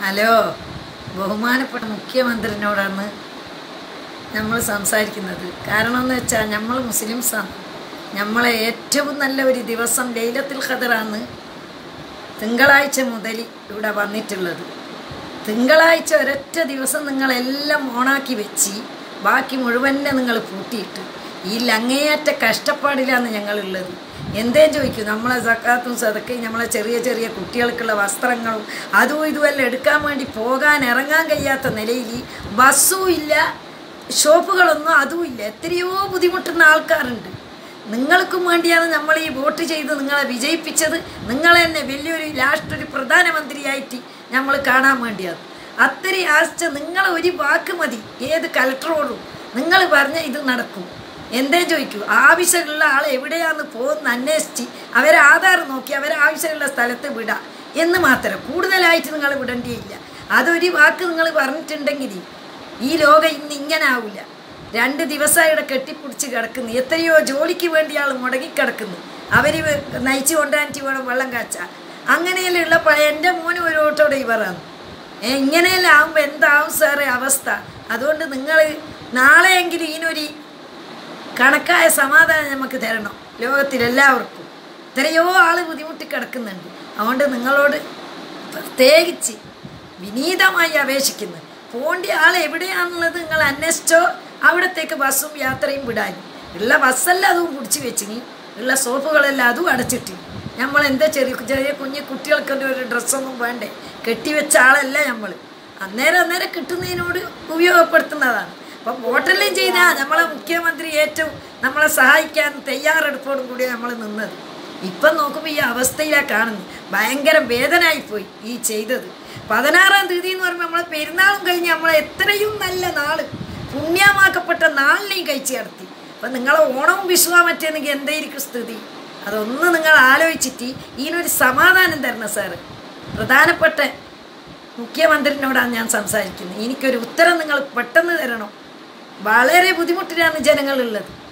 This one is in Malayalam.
ഹലോ ബഹുമാനപ്പെട്ട മുഖ്യമന്ത്രിനോടാണ് നമ്മൾ സംസാരിക്കുന്നത് കാരണം എന്ന് വെച്ചാൽ നമ്മൾ മുസ്ലിംസാണ് നമ്മളെ ഏറ്റവും നല്ല ഒരു ദിവസം ലൈലത്തുൽ ഖദറാണ് തിങ്കളാഴ്ച മുതൽ ഇവിടെ വന്നിട്ടുള്ളത് തിങ്കളാഴ്ച ഒരൊറ്റ ദിവസം നിങ്ങളെല്ലാം ഓണാക്കി വെച്ച് ബാക്കി മുഴുവനെ നിങ്ങൾ പൂട്ടിയിട്ട് ഈ അങ്ങേയറ്റ കഷ്ടപ്പാടിലാണ് ഞങ്ങളുള്ളത് എന്തേ ചോദിക്കും നമ്മളെ സക്കാത്തും സതക്കയും നമ്മളെ ചെറിയ ചെറിയ കുട്ടികൾക്കുള്ള വസ്ത്രങ്ങളും അതും ഇതുമെല്ലാം എടുക്കാൻ വേണ്ടി പോകാൻ ഇറങ്ങാൻ കഴിയാത്ത നിലയിൽ ബസ്സും ഇല്ല ഷോപ്പുകളൊന്നും അതും ഇല്ല എത്രയോ ബുദ്ധിമുട്ടുന്ന ആൾക്കാരുണ്ട് നിങ്ങൾക്കും വേണ്ടിയാണ് നമ്മൾ ഈ വോട്ട് ചെയ്ത് നിങ്ങളെ വിജയിപ്പിച്ചത് നിങ്ങളെ തന്നെ വലിയൊരു ലാസ്റ്റ് ഒരു പ്രധാനമന്ത്രിയായിട്ട് നമ്മൾ കാണാൻ വേണ്ടിയാണ് അത്രയും ആശിച്ച നിങ്ങൾ ഒരു വാക്ക് മതി ഏത് കലക്ടറോടും നിങ്ങൾ പറഞ്ഞ ഇത് നടക്കും എന്തേ ചോദിക്കൂ ആവശ്യമുള്ള ആൾ എവിടെയാന്ന് പോകുന്ന അന്വേഷിച്ച് അവരെ ആധാർ നോക്കി അവരെ ആവശ്യമുള്ള സ്ഥലത്ത് വിടാം എന്ന് മാത്രം കൂടുതലായിട്ട് നിങ്ങൾ വിടേണ്ടിയില്ല അതൊരു വാക്ക് നിങ്ങൾ പറഞ്ഞിട്ടുണ്ടെങ്കിൽ ഈ ലോകം ഇന്ന് ഇങ്ങനെ ആവില്ല രണ്ട് ദിവസമായി ഇവിടെ കെട്ടിപ്പിടിച്ച് കിടക്കുന്നു എത്രയോ ജോലിക്ക് വേണ്ടി ആൾ മുടങ്ങിക്കിടക്കുന്നു അവർ നയിച്ചു കൊണ്ടാനിട്ട് വേണം വെള്ളം കാച്ച അങ്ങനെയെല്ലാം ഉള്ളപ്പോൾ എൻ്റെ മോനും ഒരു ഓട്ടോ ഡ്രൈവറാണ് ഏ ഇങ്ങനെയെല്ലാം ആകുമ്പോൾ എന്താവും സാറേ അവസ്ഥ അതുകൊണ്ട് നിങ്ങൾ നാളെയെങ്കിലും ഇതിനൊരു കണക്കായ സമാധാനം നമുക്ക് തരണം ലോകത്തിലെല്ലാവർക്കും എത്രയോ ആൾ ബുദ്ധിമുട്ടി കിടക്കുന്നുണ്ട് അതുകൊണ്ട് നിങ്ങളോട് പ്രത്യേകിച്ച് വിനീതമായി അപേക്ഷിക്കുന്നു പോണ്ടിയ ആൾ എവിടെയാണെന്നുള്ളത് നിങ്ങൾ അന്വേഷിച്ചോ അവിടത്തേക്ക് ബസ്സും യാത്രയും വിടാനും ഉള്ള ബസ്സെല്ലാം അതും പിടിച്ച് വെച്ചിനി ഉള്ള സോപ്പുകളെല്ലാം അതും അടച്ചിട്ട് നമ്മൾ എന്താ ചെറിയ ചെറിയ കുഞ്ഞു കുട്ടികൾക്കൊന്നും ഒരു ഡ്രസ്സൊന്നും വേണ്ടേ കെട്ടിവെച്ച ആളല്ല നമ്മൾ അന്നേരം അന്നേരം കിട്ടുന്നതിനോട് ഉപയോഗപ്പെടുത്തുന്നതാണ് അപ്പം വോട്ടെല്ലാം ചെയ്താൽ നമ്മളെ മുഖ്യമന്ത്രി ഏറ്റവും നമ്മളെ സഹായിക്കാൻ തയ്യാറെടുപ്പോടും കൂടി നമ്മൾ നിന്നത് ഇപ്പം നോക്കുമ്പോൾ ഈ അവസ്ഥയിലാണ് കാണുന്നത് ഭയങ്കര വേദനായിപ്പോയി ഈ ചെയ്തത് പതിനാറാം തീയതി എന്ന് പറയുമ്പോൾ നമ്മളെ പെരുന്നാളും കഴിഞ്ഞ് നമ്മളെ എത്രയും നല്ല നാള് പുണ്യമാക്കപ്പെട്ട നാളിനെയും കഴിച്ച് നടത്തി അപ്പം നിങ്ങളെ ഓണവും വിഷുവാ മറ്റേന്നെങ്കിൽ എന്തായിരിക്കും സ്ഥിതി അതൊന്ന് നിങ്ങൾ ആലോചിച്ചിട്ട് ഇതിനൊരു സമാധാനം തരണം സാറ് പ്രധാനപ്പെട്ട മുഖ്യമന്ത്രിനോടാണ് ഞാൻ സംസാരിക്കുന്നത് എനിക്കൊരു ഉത്തരം നിങ്ങൾ പെട്ടെന്ന് തരണം വളരെ ബുദ്ധിമുട്ടിലാണ് ജനങ്ങളുള്ളത്